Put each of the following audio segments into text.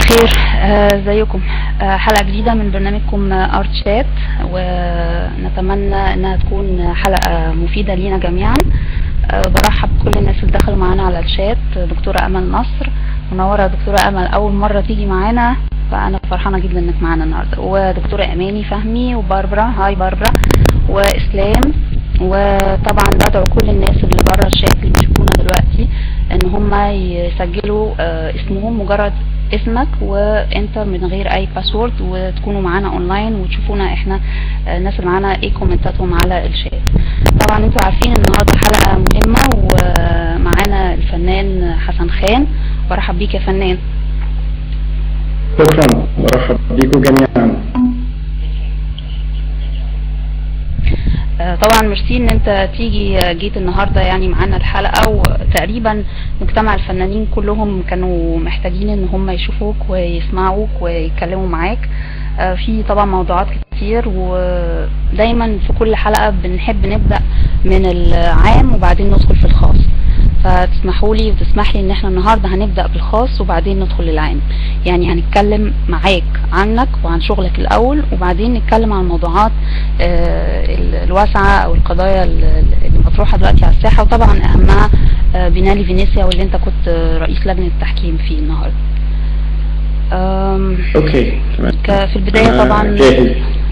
الخير آه، ازيكم آه، حلقة جديدة من برنامجكم ارت شات ونتمنى انها تكون حلقة مفيدة لينا جميعا آه، برحب بكل الناس اللي دخلوا معانا على الشات دكتورة امل نصر منورة دكتورة امل اول مرة تيجي معانا فانا فرحانة جدا انك معانا النهاردة ودكتورة اماني فهمي وباربرا هاي باربرا واسلام وطبعا بدعو كل الناس اللي بره الشات اللي بيشوفونا دلوقتي ان هم يسجلوا آه، اسمهم مجرد اسمك وانتر من غير اي باسورد وتكونوا معانا اونلاين وتشوفونا احنا آه، الناس اللي معانا ايه كومنتاتهم على الشات طبعا انتوا عارفين النهارده حلقه مهمه ومعانا الفنان حسن خان برحب بيك يا فنان شكرا مرحب بكم جميعا آه، طبعا ميرسي ان انت تيجي آه، جيت النهارده يعني معانا الحلقه وتقريبا مجتمع الفنانين كلهم كانوا محتاجين ان هم يشوفوك ويسمعوك ويتكلموا معاك آه، في طبعا موضوعات كتير ودايما في كل حلقه بنحب نبدا من العام وبعدين ندخل في الخاص فتسمحوا لي وتسمح لي ان احنا النهارده هنبدا بالخاص وبعدين ندخل للعام يعني هنتكلم معاك عنك وعن شغلك الاول وبعدين نتكلم عن الموضوعات آه، ال- الواسعه او القضايا ال- اللي مطروحه دلوقتي على الساحه وطبعا اهمها آه، بينالي فينيسيا واللي انت كنت آه، رئيس لجنه التحكيم فيه النهارده آم، اوكي تمام ك- في البداية أنا طبعا جاهز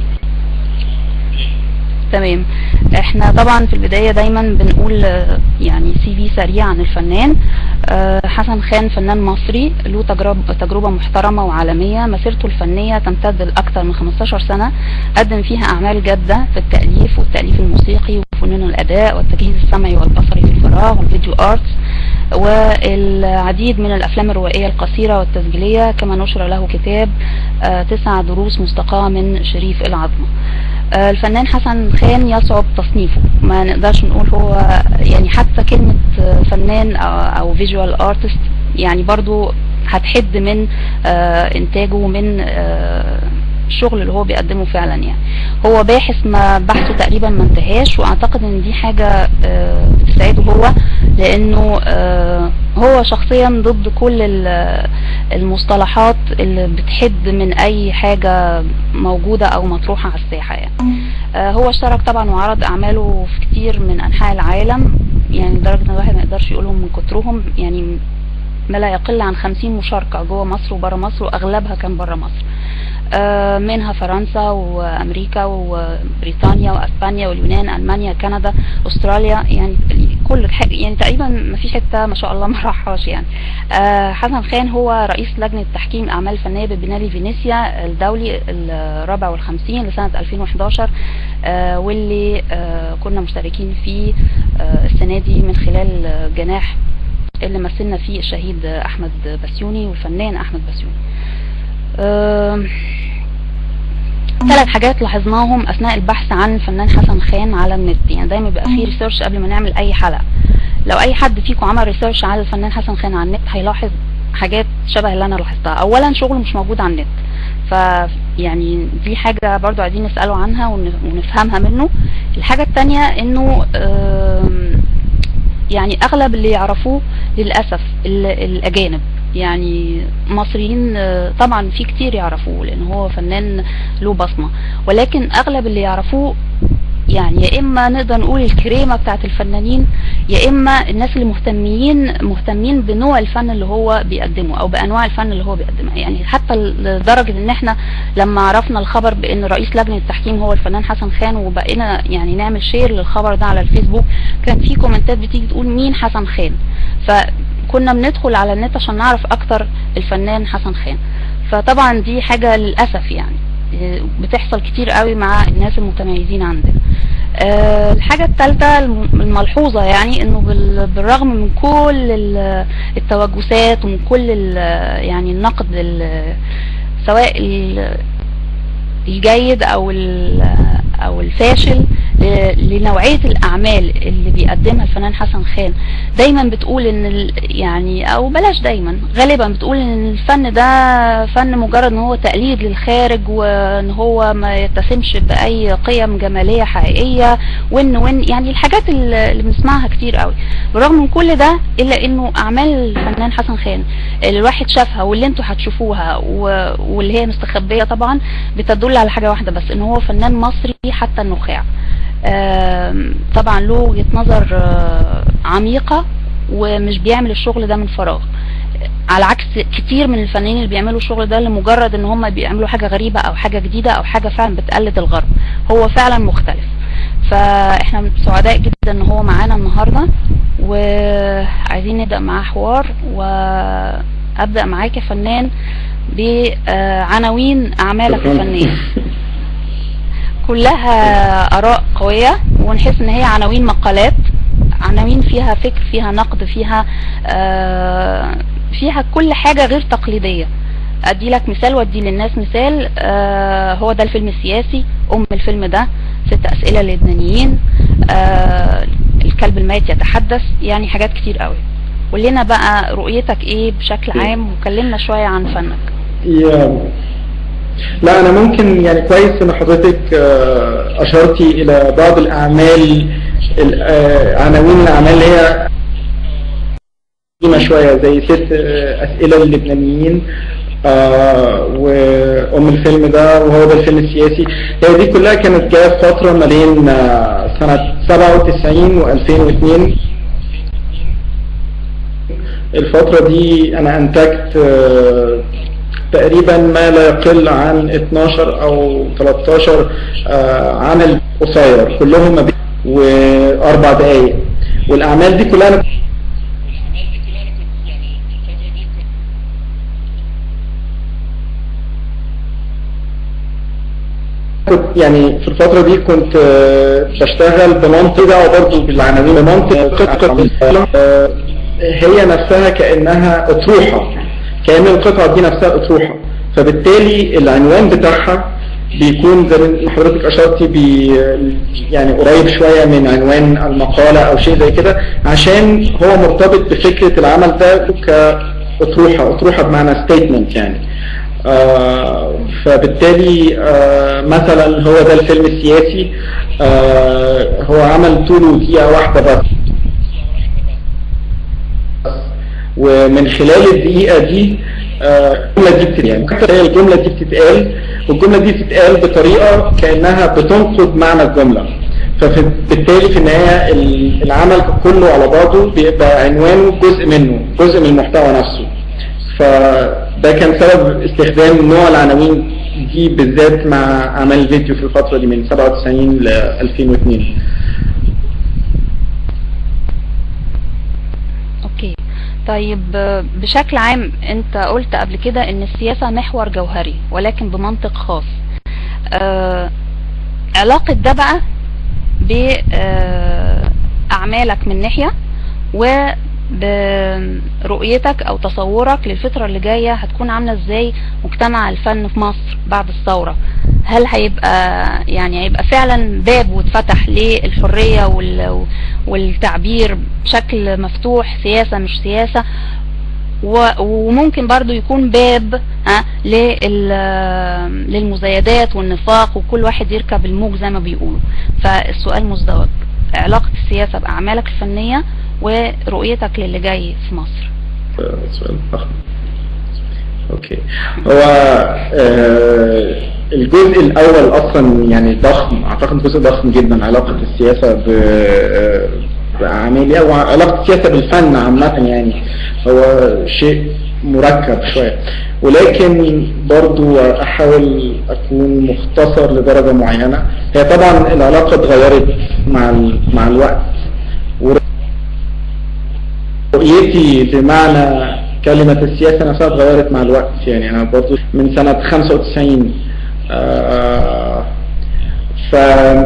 تمام احنا طبعا في البداية دايما بنقول آه، يعني سي في سريع عن الفنان آه، حسن خان فنان مصري له تجربة, تجربة محترمة وعالمية مسيرته الفنية تمتد لأكثر من 15 سنة قدم فيها أعمال جادة في التأليف والتأليف الموسيقي وفنون الأداء والتجهيز السمعي والبصري في الفراغ والفيديو آرتس والعديد من الأفلام الروائية القصيرة والتسجيلية كما نشر له كتاب آه، تسع دروس مستقاة من شريف العظمة آه، الفنان حسن خان يصعب تصنيفه ما نقدرش نقول هو يعني حتى كلمة آه، فنان أو- او فيجوال ارتست يعني برضو هتحد من آه، انتاجه ومن آه، الشغل اللي هو بيقدمه فعلا يعني هو باحث ما بحثه تقريبا ما انتهاش واعتقد ان دي حاجة آه، بتسعده هو لانه آه، هو شخصيا ضد كل ال- المصطلحات اللي بتحد من اي حاجة موجودة او مطروحة على الساحة يعني آه، هو اشترك طبعا وعرض اعماله في كتير من انحاء العالم يعني لدرجة ان الواحد ما يقدرش يقولهم من كترهم يعني ما لا يقل عن 50 مشاركة جوه مصر وبره مصر واغلبها كان بره مصر آه، منها فرنسا وامريكا وبريطانيا واسبانيا واليونان المانيا كندا استراليا يعني كل حاجه يعني تقريبا ما فيش حته ما شاء الله ما راحهاش يعني آه، حسن خان هو رئيس لجنه تحكيم اعمال فنيه ببنالي فينيسيا الدولي الرابع والخمسين لسنه 2011 آه، واللي آه، كنا مشتركين فيه آه، السنه دي من خلال آه، جناح اللي مثلنا فيه الشهيد احمد بسيوني والفنان احمد بسيوني آم، ثلاث حاجات لاحظناهم اثناء البحث عن الفنان حسن خان على النت يعني دايما بيبقى فيه ريسيرش قبل ما نعمل اي حلقه لو اي حد فيكم عمل ريسيرش على الفنان حسن خان على النت هيلاحظ حاجات شبه اللي انا لاحظتها اولا شغله مش موجود على النت ف يعني دي حاجه برضو عايزين نساله عنها ون- ونفهمها منه الحاجه الثانيه انه آم، يعني اغلب اللي يعرفوه للاسف ال- الاجانب يعني مصريين آه، طبعا في كتير يعرفوه لان هو فنان له بصمه ولكن اغلب اللي يعرفوه يعني يا اما نقدر نقول الكريمه بتاعت الفنانين يا اما الناس اللي مهتمين مهتمين بنوع الفن اللي هو بيقدمه او بانواع الفن اللي هو بيقدمها يعني حتى لدرجه ان احنا لما عرفنا الخبر بان رئيس لجنه التحكيم هو الفنان حسن خان وبقينا يعني نعمل شير للخبر ده على الفيسبوك كان في كومنتات بتيجي تقول مين حسن خان فكنا بندخل على النت عشان نعرف اكتر الفنان حسن خان فطبعا دي حاجه للاسف يعني بتحصل كتير قوي مع الناس المتميزين عندنا آه، الحاجة الثالثة الملحوظة يعني انه بال- بالرغم من كل ال- التوجسات ومن كل ال- يعني النقد ال- سواء ال- الجيد او ال- او الفاشل ل- لنوعية الأعمال اللي بيقدمها الفنان حسن خان دايما بتقول ان ال- يعني او بلاش دايما غالبا بتقول ان الفن ده فن مجرد ان هو تقليد للخارج وان هو ما يتسمش بأي قيم جمالية حقيقية وان وان يعني الحاجات اللي اللي بنسمعها كتير قوي بالرغم من كل ده الا انه اعمال الفنان حسن خان اللي الواحد شافها واللي انتوا هتشوفوها و- واللي هي مستخبية طبعا بتدل على حاجة واحدة بس ان هو فنان مصري حتى النخاع آم، طبعا له وجهة نظر آه، عميقة ومش بيعمل الشغل ده من فراغ على عكس كتير من الفنانين اللي بيعملوا الشغل ده لمجرد ان هم بيعملوا حاجة غريبة او حاجة جديدة او حاجة فعلا بتقلد الغرب هو فعلا مختلف فاحنا سعداء جدا ان هو معانا النهاردة وعايزين نبدأ معاه حوار وابدأ معاك يا فنان بعناوين اعمالك شكراً. الفنية كلها اراء قوية ونحس ان هي عناوين مقالات عناوين فيها فكر فيها نقد فيها آه فيها كل حاجة غير تقليدية ادي لك مثال وادي للناس مثال آه هو ده الفيلم السياسي ام الفيلم ده ست اسئلة للبنانيين آه الكلب الميت يتحدث يعني حاجات كتير قوي قول لنا بقى رؤيتك ايه بشكل عام وكلمنا شوية عن فنك يا لا انا ممكن يعني كويس ان حضرتك آه، اشرتي الى بعض الاعمال ال- آه، عناوين الاعمال اللي هي قديمة شوية زي ست آه، اسئلة للبنانيين آه وام الفيلم ده وهو ده الفيلم السياسي هي دي كلها كانت جايه في فتره ما بين آه، سنه 97 و2002 الفترة دي أنا أنتجت آه، تقريبا ما لا يقل عن 12 أو 13 آه، عمل قصير كلهم ما بين وأربع دقايق والأعمال دي كلها أنا كنت يعني في الفترة دي كنت آه، بشتغل بمنطق ده برضه بالعناوين بمنطق قطعة آه، هي نفسها كأنها أطروحة كأن القطعة دي نفسها أطروحة فبالتالي العنوان بتاعها بيكون زي ما حضرتك أشرتي بي يعني قريب شوية من عنوان المقالة أو شيء زي كده عشان هو مرتبط بفكرة العمل ده كأطروحة أطروحة بمعنى statement يعني آه فبالتالي آه مثلا هو ده الفيلم السياسي آه هو عمل طوله دقيقة واحدة بس ومن خلال الدقيقة دي آه، الجملة دي بتتقال يعني هي الجملة دي بتتقال والجملة دي بتتقال بطريقة كأنها بتنقض معنى الجملة فبالتالي في النهاية ال- العمل كله على بعضه بيبقى عنوانه جزء منه جزء من المحتوى نفسه فده كان سبب استخدام نوع العناوين دي بالذات مع اعمال الفيديو في الفترة دي من 97 ل 2002 اوكي طيب آه، بشكل عام انت قلت قبل كده ان السياسة محور جوهري ولكن بمنطق خاص آه، علاقة ده بقى بأعمالك من ناحية وبرؤيتك او تصورك للفترة اللي جاية هتكون عاملة ازاي مجتمع الفن في مصر بعد الثورة هل هيبقى يعني هيبقى فعلا باب واتفتح للحرية وال- والتعبير بشكل مفتوح سياسة مش سياسة و- وممكن برضو يكون باب ها لل- للمزايدات والنفاق وكل واحد يركب الموج زي ما بيقولوا فالسؤال مزدوج علاقة السياسة بأعمالك الفنية ورؤيتك للي جاي في مصر سؤال ضخم اوكي هو آه، الجزء الاول اصلا يعني ضخم اعتقد جزء ضخم جدا علاقة السياسة ب آه، بعملية او علاقة السياسة بالفن عامة يعني هو شيء مركب شوية ولكن برضو احاول اكون مختصر لدرجة معينة هي طبعا العلاقة اتغيرت مع ال- مع الوقت رؤيتي لمعنى كلمة السياسة نفسها اتغيرت مع الوقت يعني أنا برضو من سنة 95 آه ف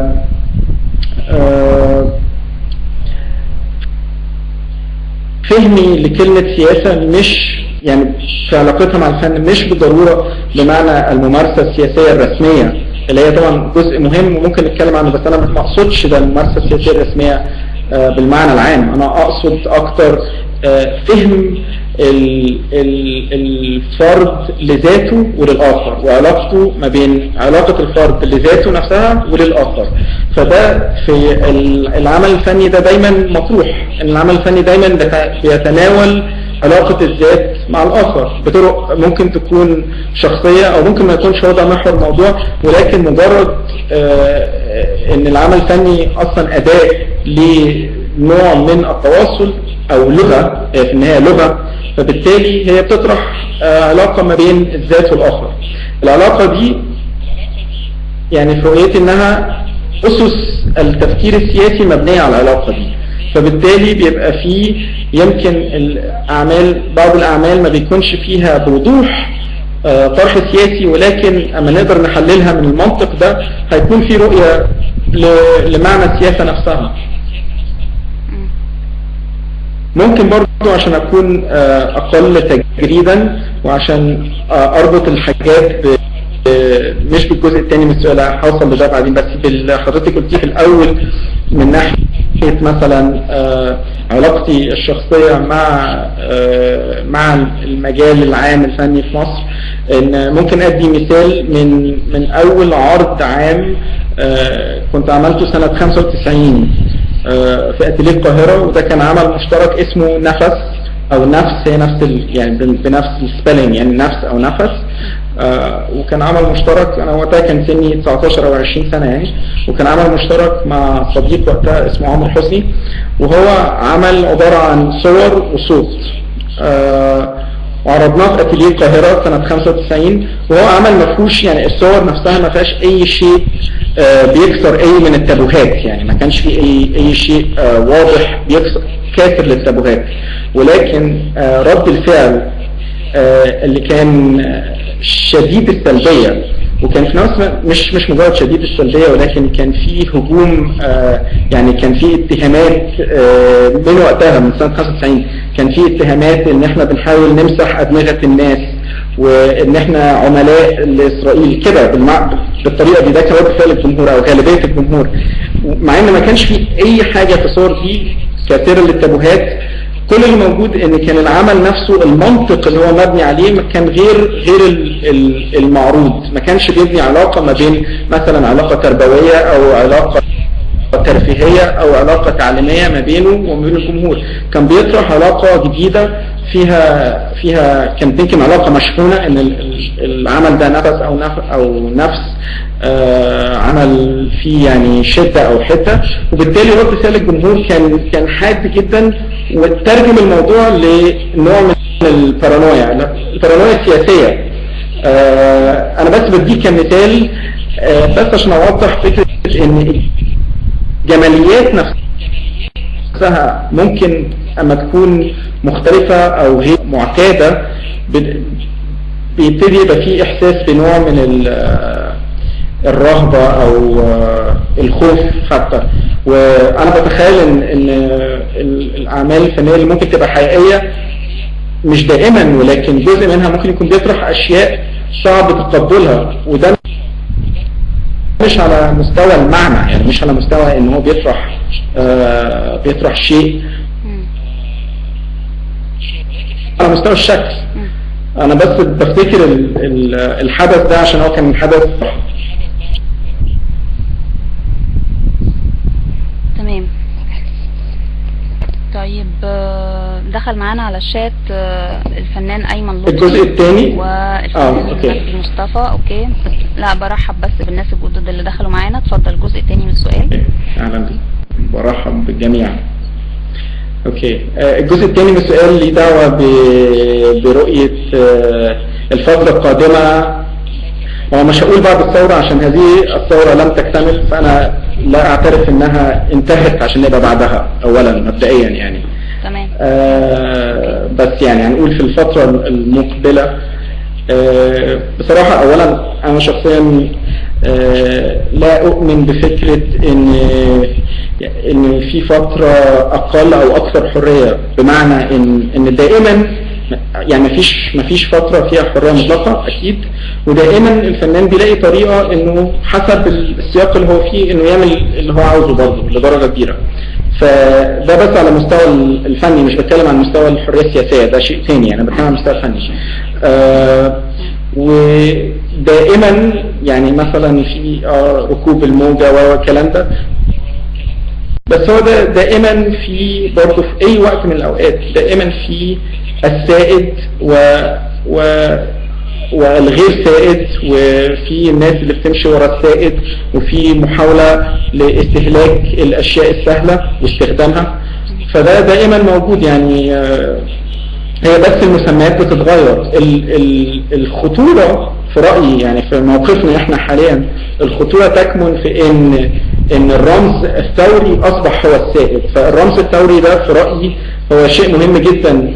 آه فهمي لكلمة سياسة مش يعني في علاقتها مع الفن مش بالضرورة بمعنى الممارسة السياسية الرسمية اللي هي طبعا جزء مهم وممكن نتكلم عنه بس انا ما اقصدش ده الممارسه السياسيه الرسميه آه، بالمعنى العام انا اقصد اكتر آه، فهم ال- ال- الفرد لذاته وللآخر وعلاقته ما بين علاقة الفرد لذاته نفسها وللآخر فده في ال- العمل الفني ده دايما مطروح إن العمل الفني دايما بت- بيتناول علاقة الذات مع الآخر بطرق ممكن تكون شخصية أو ممكن ما يكونش هو ده محور الموضوع ولكن مجرد آه، إن العمل الفني أصلا أداة لنوع من التواصل أو لغة آه، في النهاية لغة فبالتالي هي بتطرح آه، علاقة ما بين الذات والآخر العلاقة دي يعني في رؤيتي انها اسس التفكير السياسي مبنية على العلاقة دي فبالتالي بيبقى فيه يمكن الاعمال بعض الاعمال ما بيكونش فيها بوضوح آه، طرح سياسي ولكن اما نقدر نحللها من المنطق ده هيكون في رؤية ل- لمعنى السياسة نفسها مم. ممكن برضو عشان اكون آه، اقل تجريدا وعشان آه، اربط الحاجات ب آه، مش بالجزء الثاني من السؤال هوصل لده بعدين بس باللي حضرتك قلتيه في الاول من ناحيه مثلا آه، علاقتي الشخصيه مع آه، مع المجال العام الفني في مصر ان ممكن ادي مثال من من اول عرض عام آه، كنت عملته سنه 95 آه، في اتيليه القاهره وده كان عمل مشترك اسمه نفس او نفس هي نفس ال يعني بن- بنفس السبيلنج يعني نفس او نفس آه، وكان عمل مشترك انا وقتها كان سني 19 او 20 سنه يعني وكان عمل مشترك مع صديق وقتها اسمه عمرو حسني وهو عمل عباره عن صور وصوت آه، وعرضناه في اتيليه القاهره سنه 95 وهو عمل ما فيهوش يعني الصور نفسها ما فيهاش اي شيء آه، بيكسر اي من التابوهات يعني ما كانش في اي اي شيء آه، واضح بيكسر كاسر للتابوهات ولكن آه، رد الفعل آه، اللي كان آه، شديد السلبيه وكان في نفس الوقت مش مش مجرد شديد السلبيه ولكن كان في هجوم آه، يعني كان في اتهامات آه، من وقتها من سنه 95 كان في اتهامات ان احنا بنحاول نمسح ادمغه الناس وان احنا عملاء لاسرائيل كده بالمع... بالطريقه دي ده كان رد فعل الجمهور او غالبيه الجمهور مع ان ما كانش في اي حاجه في الصور دي كثيره للتابوهات كل اللي موجود ان كان العمل نفسه المنطق اللي هو مبني عليه ما كان غير غير ال- ال- المعروض ما كانش بيبني علاقه ما بين مثلا علاقه تربويه او علاقه ترفيهية أو علاقة تعليمية ما بينه وما بين الجمهور كان بيطرح علاقة جديدة فيها فيها كانت يمكن علاقة مشحونة إن ال- ال- العمل ده نفس أو نفس أو نفس آه عمل فيه يعني شدة أو حدة وبالتالي رد فعل الجمهور كان كان حاد جدا وترجم الموضوع لنوع من البارانويا البارانويا السياسية آه أنا بس بديك كمثال آه بس عشان أوضح فكرة إن جماليات نفسها ممكن اما تكون مختلفة او غير معتادة بد- بيبتدي يبقى فيه احساس بنوع من ال- الرهبة او الخوف حتى وانا بتخيل ان ان ال- الاعمال الفنية اللي ممكن تبقى حقيقية مش دائما ولكن جزء منها ممكن يكون بيطرح اشياء صعب تقبلها وده مش على مستوى المعنى يعني مش على مستوى ان هو بيطرح آه بيطرح شيء مم. على مستوى الشكل مم. انا بس بفتكر ال- ال- الحدث ده عشان هو كان حدث تمام طيب آه، دخل معانا على الشات آه، الفنان ايمن لطفي الجزء الثاني والفنان آه، أوكي. مجدي مصطفى اوكي لا برحب بس بالناس الجدد اللي دخلوا معانا اتفضل الجزء الثاني من السؤال اهلا بك برحب بالجميع اوكي آه، الجزء الثاني من السؤال ليه دعوه ب- برؤيه آه، الفتره القادمه هو مش هقول بعد الثوره عشان هذه الثوره لم تكتمل فانا لا اعترف انها انتهت عشان يبقى بعدها اولا مبدئيا يعني تمام آه، بس يعني هنقول في الفترة المقبلة آه، بصراحة أولا أنا شخصيا آه، لا أؤمن بفكرة إن إن في فترة أقل أو أكثر حرية بمعنى إن إن دائما يعني مفيش مفيش فتره فيها حريه مطلقه اكيد ودائما الفنان بيلاقي طريقه انه حسب السياق اللي هو فيه انه يعمل اللي هو عاوزه برضه لدرجه كبيره فده بس على مستوى الفني مش بتكلم عن مستوى الحريه السياسيه ده شيء ثاني انا بتكلم عن المستوى الفني آه ودائما يعني مثلا في آه ركوب الموجه والكلام ده بس هو ده دائما في برضه في اي وقت من الاوقات دائما في السائد و, و والغير سائد وفي الناس اللي بتمشي ورا السائد وفي محاولة لاستهلاك الأشياء السهلة واستخدامها فده دائما موجود يعني هي بس المسميات بتتغير ال ال الخطورة في رأيي يعني في موقفنا احنا حاليا الخطورة تكمن في ان ان الرمز الثوري اصبح هو السائد فالرمز الثوري ده في رأيي هو شيء مهم جدا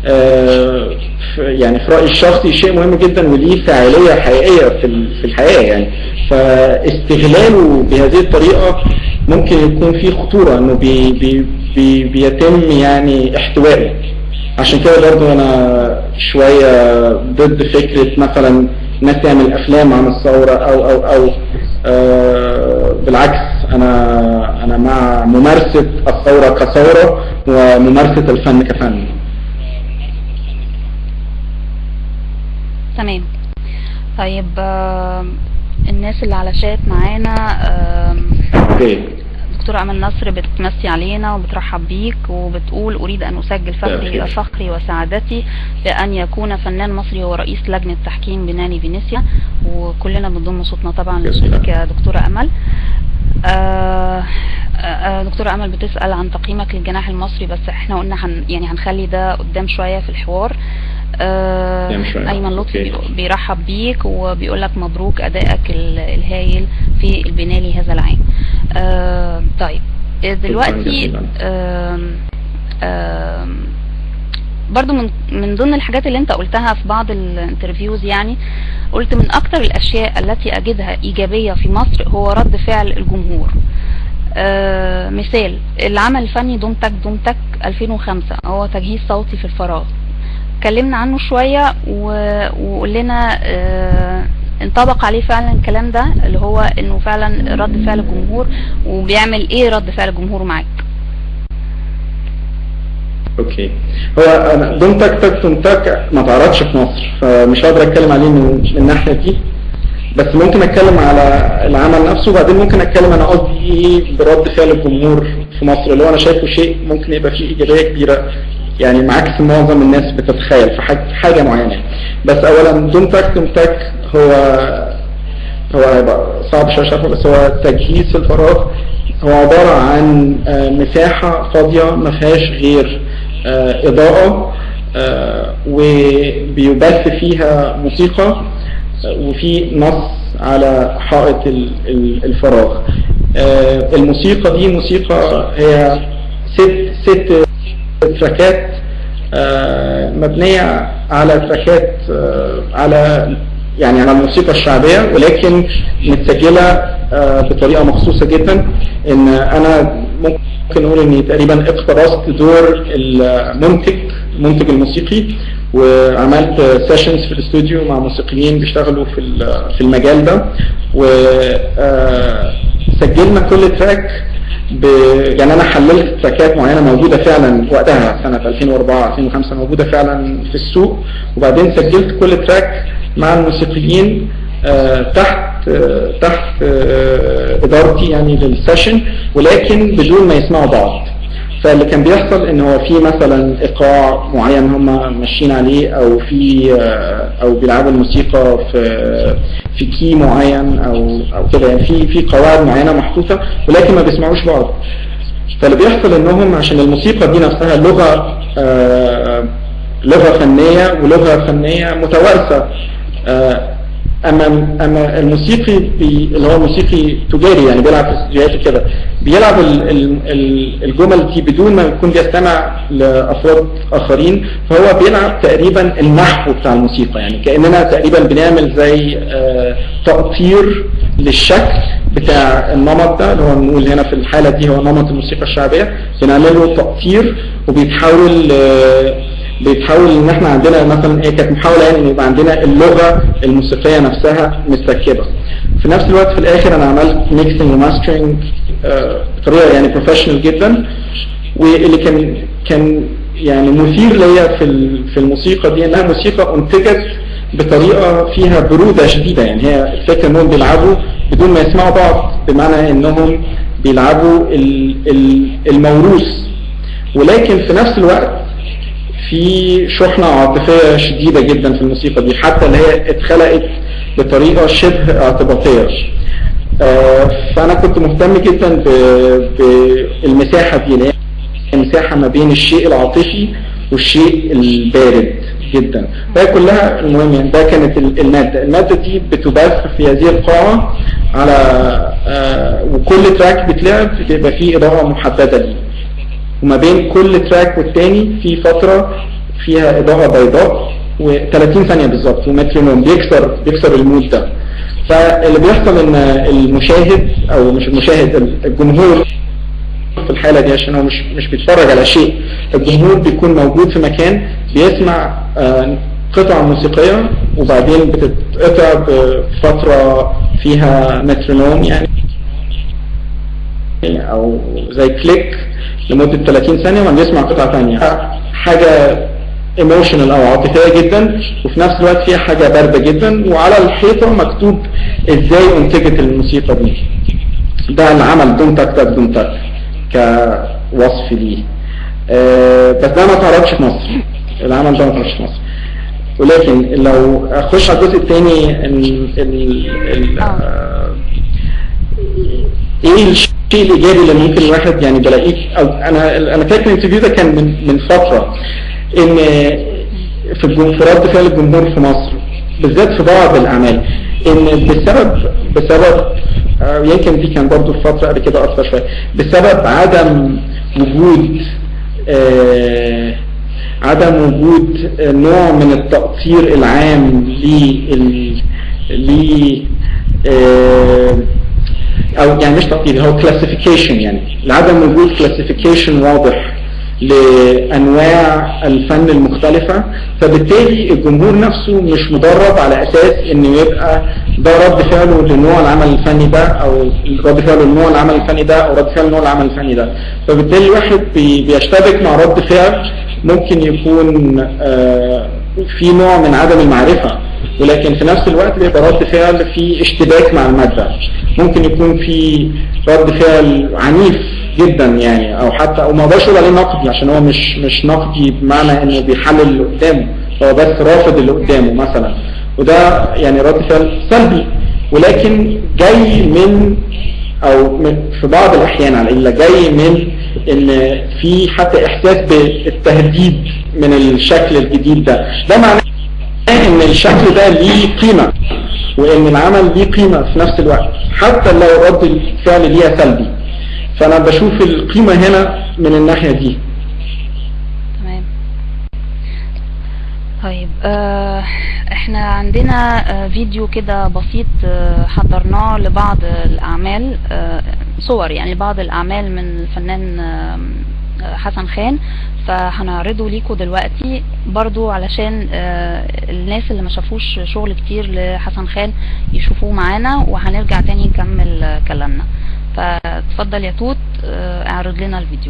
يعني في رأيي الشخصي شيء مهم جدا وليه فاعلية حقيقية في في الحياة يعني فاستغلاله بهذه الطريقة ممكن يكون فيه خطورة انه بي بي بي بيتم يعني احتوائه عشان كده برضو انا شوية ضد فكرة مثلا ناس تعمل افلام عن الثورة او او او آه بالعكس انا انا مع ممارسة الثورة كثورة وممارسة الفن كفن تمام طيب آه الناس اللي على شات معانا آه دكتورة أمل نصر بتمسي علينا وبترحب بيك وبتقول أريد أن أسجل فخري فخري وسعادتي بأن يكون فنان مصري هو رئيس لجنة تحكيم بناني فينيسيا وكلنا بنضم صوتنا طبعا لصوتك يا دكتورة أمل آه آه دكتورة أمل بتسأل عن تقييمك للجناح المصري بس احنا قلنا هن يعني هنخلي ده قدام شوية في الحوار آه أيمن لطفي بيرحب بيك وبيقول لك مبروك أدائك الهايل في البنالي هذا العام آه طيب دلوقتي آه آه برضو من من ضمن الحاجات اللي انت قلتها في بعض الانترفيوز يعني قلت من اكتر الاشياء التي اجدها ايجابية في مصر هو رد فعل الجمهور آه مثال العمل الفني دومتك دومتك 2005 هو تجهيز صوتي في الفراغ اتكلمنا عنه شوية وقول لنا آه انطبق عليه فعلا الكلام ده اللي هو انه فعلا رد فعل الجمهور وبيعمل ايه رد فعل الجمهور معاك اوكي هو انا دون تك تك دون تك ما تعرضش في مصر فمش هقدر اتكلم عليه من, من الناحيه دي بس ممكن اتكلم على العمل نفسه وبعدين ممكن اتكلم انا قصدي ايه برد فعل الجمهور في مصر اللي هو انا شايفه شيء ممكن يبقى فيه ايجابيه كبيره يعني معاكس معظم الناس بتتخيل في حاجة, حاجة معينة بس اولا دون تك دون تك هو هو هيبقى صعب شوية شرحه بس هو تجهيز في الفراغ هو عبارة عن مساحة فاضية ما فيهاش غير إضاءة وبيبث فيها موسيقى وفي نص على حائط الفراغ الموسيقى دي موسيقى هي ست ست تراكات مبنية على تراكات على يعني على الموسيقى الشعبية ولكن متسجلة بطريقة مخصوصة جدا ان انا ممكن اقول اني تقريبا اقترصت دور المنتج المنتج الموسيقي وعملت سيشنز في الاستوديو مع موسيقيين بيشتغلوا في في المجال ده وسجلنا كل تراك ب... يعني انا حللت تراكات معينه موجوده فعلا وقتها سنه 2004 2005 موجوده فعلا في السوق وبعدين سجلت كل تراك مع الموسيقيين آه تحت آه تحت آه ادارتي يعني للسيشن ولكن بدون ما يسمعوا بعض فاللي كان بيحصل ان هو في مثلا ايقاع معين هم ماشيين عليه او في او بيلعبوا الموسيقى في في كي معين او او كده يعني في في قواعد معينه محطوطه ولكن ما بيسمعوش بعض فاللي بيحصل انهم عشان الموسيقى دي نفسها لغه لغه فنيه ولغه فنيه متوارثه اما اما الموسيقي بي اللي هو موسيقي تجاري يعني بيلعب في استديوهات كده بيلعب ال ال الجمل دي بدون ما يكون بيستمع لافراد اخرين فهو بيلعب تقريبا النحو بتاع الموسيقى يعني كاننا تقريبا بنعمل زي آه تقطير للشكل بتاع النمط ده اللي هو نقول هنا في الحاله دي هو نمط الموسيقى الشعبيه بنعمل له تقطير وبيتحول آه بيتحول ان احنا عندنا مثلا هي كانت محاوله يعني ان يبقى عندنا اللغه الموسيقيه نفسها متركبه في نفس الوقت في الاخر انا عملت ميكسنج وماسترنج بطريقه يعني بروفيشنال جدا واللي كان كان يعني مثير ليا في في الموسيقى دي انها موسيقى انتجت بطريقه فيها بروده شديده يعني هي الفكره انهم بيلعبوا بدون ما يسمعوا بعض بمعنى انهم بيلعبوا الموروث ولكن في نفس الوقت في شحنة عاطفية شديدة جدا في الموسيقى دي حتى اللي هي اتخلقت بطريقة شبه اعتباطية فأنا كنت مهتم جدا بالمساحة دي اللي هي مساحة ما بين الشيء العاطفي والشيء البارد جدا ده كلها المهم يعني ده كانت المادة المادة دي بتبث في هذه القاعة على آه وكل تراك بيتلعب بيبقى فيه إضاءة محددة ليه وما بين كل تراك والتاني في فترة فيها إضاءة بيضاء و30 ثانية بالظبط ومترونوم بيكسر بيكسر المود ده فاللي بيحصل ان المشاهد او مش المشاهد الجمهور في الحالة دي عشان هو مش مش بيتفرج على شيء الجمهور بيكون موجود في مكان بيسمع آه قطعة موسيقية وبعدين بتتقطع بفترة فيها مترونوم يعني او زي كليك لمدة 30 ثانية وبعدين يسمع قطعة ثانية حاجة ايموشنال او عاطفية جدا وفي نفس الوقت فيها حاجة باردة جدا وعلى الحيطة مكتوب ازاي انتجت الموسيقى دي ده العمل دون تك تك دون تك كوصف ليه أه بس ده ما اتعرضش في مصر العمل ده ما اتعرضش في مصر ولكن لو اخش على الجزء الثاني ال ال ال ايه الشيء الايجابي اللي ممكن الواحد يعني بلاقيه او انا انا فاكر الانترفيو ده كان من من فتره ان في في رد فعل الجمهور في مصر بالذات في بعض الاعمال ان بسبب بسبب يمكن دي كان برضه في فتره قبل كده اكتر شويه بسبب عدم وجود آه عدم وجود نوع من التقصير العام لل ل آه او يعني مش تقدير هو كلاسيفيكيشن يعني لعدم وجود كلاسيفيكيشن واضح لانواع الفن المختلفة فبالتالي الجمهور نفسه مش مدرب على اساس انه يبقى ده رد فعله لنوع العمل الفني ده او رد فعله لنوع العمل الفني ده او رد فعله لنوع العمل الفني ده فبالتالي الواحد بي بيشتبك مع رد فعل ممكن يكون آه في نوع من عدم المعرفة ولكن في نفس الوقت بيبقى رد فعل في اشتباك مع المادة ممكن يكون في رد فعل عنيف جدا يعني او حتى او ما اقدرش اقول عليه نقدي عشان هو مش مش نقدي بمعنى انه بيحلل اللي قدامه هو بس رافض اللي قدامه مثلا وده يعني رد فعل سلبي ولكن جاي من او من في بعض الاحيان على الا جاي من ان في حتى احساس بالتهديد من الشكل الجديد ده ده معناه ان الشكل ده ليه قيمة وان العمل ليه قيمة في نفس الوقت حتى لو رد الفعل ليها سلبي فانا بشوف القيمة هنا من الناحية دي تمام طيب آه احنا عندنا آه فيديو كده بسيط آه حضرناه لبعض الاعمال آه صور يعني لبعض الاعمال من الفنان آه حسن خان فهنعرضه ليكم دلوقتي برضو علشان الناس اللي ما شافوش شغل كتير لحسن خان يشوفوه معانا وهنرجع تاني نكمل كلامنا فتفضل يا توت اعرض لنا الفيديو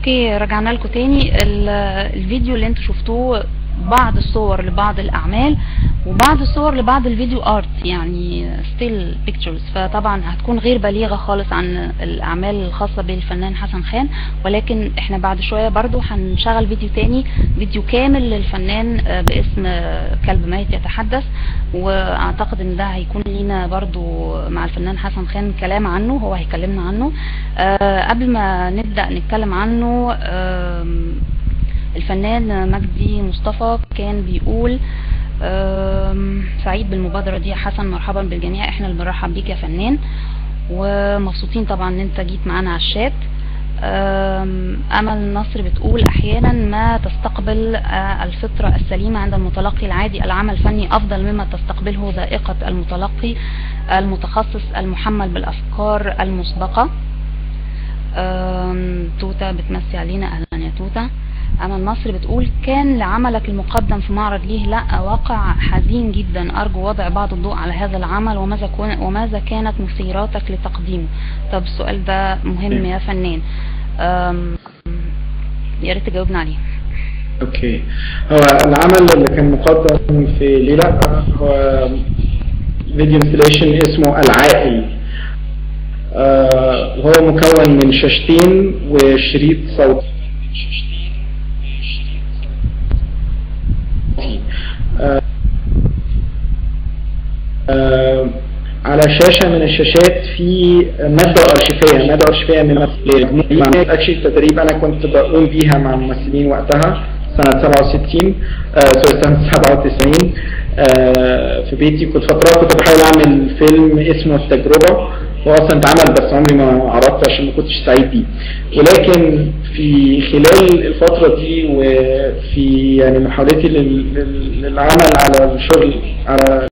اوكي رجعنا لكم تاني ال- الفيديو اللي انتوا شفتوه بعض الصور لبعض الاعمال وبعض الصور لبعض الفيديو ارت يعني ستيل بيكتشرز فطبعا هتكون غير بليغة خالص عن الاعمال الخاصة بالفنان حسن خان ولكن احنا بعد شوية برضو هنشغل فيديو تاني فيديو كامل للفنان آه، باسم آه، كلب ميت يتحدث واعتقد ان ده هيكون لينا برضو مع الفنان حسن خان كلام عنه هو هيكلمنا عنه آه، قبل ما نبدأ نتكلم عنه آم، الفنان مجدي مصطفى كان بيقول آم، سعيد بالمبادرة دي يا حسن مرحبا بالجميع احنا اللي بنرحب بيك يا فنان ومبسوطين طبعا ان انت جيت معانا على الشات آم، امل نصر بتقول احيانا ما تستقبل آه، الفطرة السليمة عند المتلقي العادي العمل الفني افضل مما تستقبله ذائقة المتلقي المتخصص المحمل بالافكار المسبقة آم، توتا بتمسي علينا اهلا يا توتا امل مصر بتقول كان لعملك المقدم في معرض ليه لا واقع حزين جدا ارجو وضع بعض الضوء على هذا العمل وماذا كون وماذا كانت مثيراتك لتقديمه طب السؤال ده مهم يا فنان آم، يا ريت تجاوبنا عليه اوكي هو العمل اللي كان مقدم في ليلى هو فيديو انستليشن اسمه العائل آه، وهو مكون من شاشتين وشريط صوتي آه، آه، على شاشة من الشاشات في مادة أرشيفية مادة أرشيفية من مجموعة أكشن تدريب أنا كنت بقوم بيها مع الممثلين وقتها سنة 67 آه سوري سنة 97 آه في بيتي كنت فترات كنت بحاول أعمل فيلم اسمه التجربة هو أصلا اتعمل بس عمري ما عرضته عشان ما كنتش سعيد بيه ولكن في خلال الفترة دي وفي يعني محاولتي لل- لل- للعمل على الشغل على